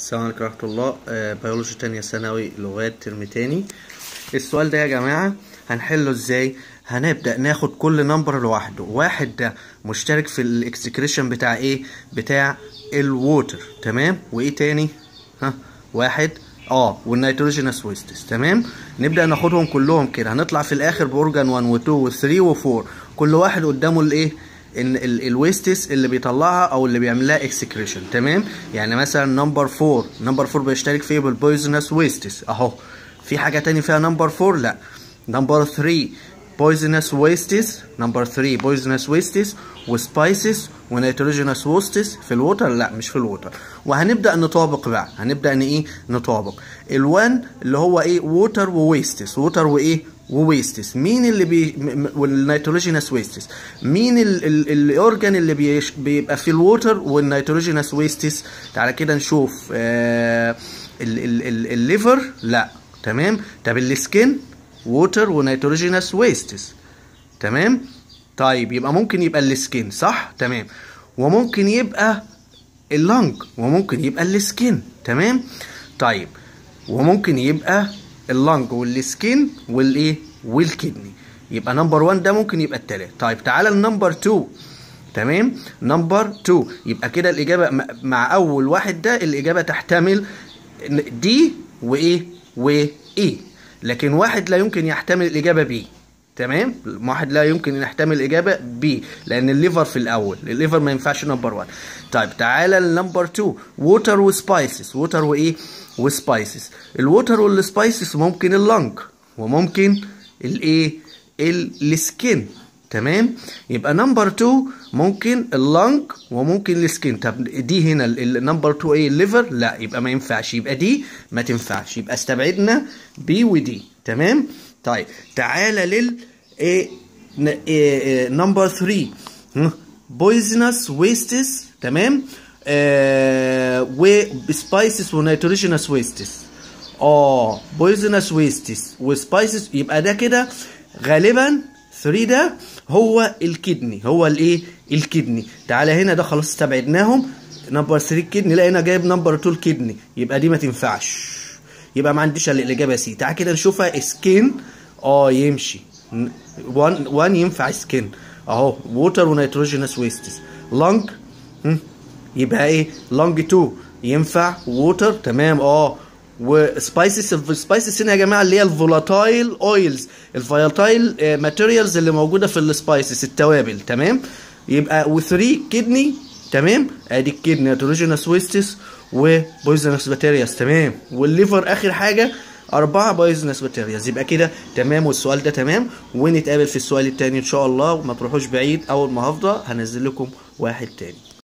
السلام عليكم ورحمة الله آه، بيولوجي تانية ثانوي لغات ترم تاني السؤال ده يا جماعة هنحله ازاي هنبدأ ناخد كل نمبر لوحده واحد ده مشترك في الاكسكريشن بتاع ايه بتاع الووتر تمام وايه تاني ها واحد اه والنيتروجينس ويستس تمام نبدأ ناخدهم كلهم كده هنطلع في الاخر باورجان 1 و2 و3 و4 كل واحد قدامه الايه ان الويستس اللي بيطلعها او اللي بيعمل لها اكسكريشن تمام يعني مثلا نمبر 4 نمبر 4 بيشترك فيه بالبويزنس ويستس اهو في حاجه تاني فيها نمبر 4 لا نمبر 3 poisonous wastes نمبر 3 poisonous wastes وسبايسز ونيتروجينس ووستس في الووتر لا مش في الووتر وهنبدا نطابق بقى هنبدا ان ايه نطابق ال1 اللي هو ايه ووتر وويستس ووتر وايه وويستس مين اللي بي والنيتروجينس ويستس مين الاورجان اللي بيش بيبقى في الووتر والنيتروجينس ويستس تعالى كده نشوف آه الليفر لا تمام طب السكين ووتر ونيتروجينس ويستس تمام طيب يبقى ممكن يبقى السكين صح تمام وممكن يبقى اللنج وممكن يبقى السكين تمام طيب وممكن يبقى اللنج والسكين والايه والكدني يبقى نمبر 1 ده ممكن يبقى التالت طيب تعالى النمبر 2 تمام نمبر 2 يبقى كده الاجابه مع اول واحد ده الاجابه تحتمل دي وايه وايه لكن واحد لا يمكن يحتمل الاجابه بي تمام واحد لا يمكن ان يحتمل الاجابه بي لان الليفر في الاول الليفر ما ينفعش نمبر 1 طيب تعالى لنمبر 2 ووتر وسبايسز ووتر وايه وسبايسز الووتر والسبايسز ممكن اللنج وممكن الايه السكين تمام يبقى نمبر 2 ممكن اللنج وممكن السكين طب دي هنا النمبر 2 ايه الليفر لا يبقى ما ينفعش يبقى دي ما تنفعش يبقى استبعدنا بي ودي تمام طيب تعالى لل ايه نمبر 3 بويزنس ويستس تمام آه وسبايسز ونيتروجينس ويستس اه بويزنس ويستس وسبايسز يبقى ده كده غالبا 3 ده هو الكدني هو الايه الكدني تعالى هنا ده خلاص استبعدناهم نمبر 3 الكدني لا هنا جايب نمبر 2 الكدني يبقى دي ما تنفعش يبقى ما عنديش الا الاجابه سي تعالى كده نشوفها سكين اه يمشي 1 1 ينفع سكين اهو ووتر ونيتروجينس ويستس لانج يبقى ايه لانج 2 ينفع ووتر تمام اه وسبايسز السبايسز هنا يا جماعه اللي هي الفولاتايل اويلز الفولاتايل ماتيريالز اللي موجوده في السبايسز التوابل تمام يبقى و3 كدني تمام ادي الكدني نيتروجينس ويستس وبويزنس بكتيرياس تمام والليفر اخر حاجه أربعة بايزنس بكتيرياز يبقى كده تمام والسؤال ده تمام ونتقابل في السؤال التاني إن شاء الله وما تروحوش بعيد أول ما هفضى هنزل لكم واحد تاني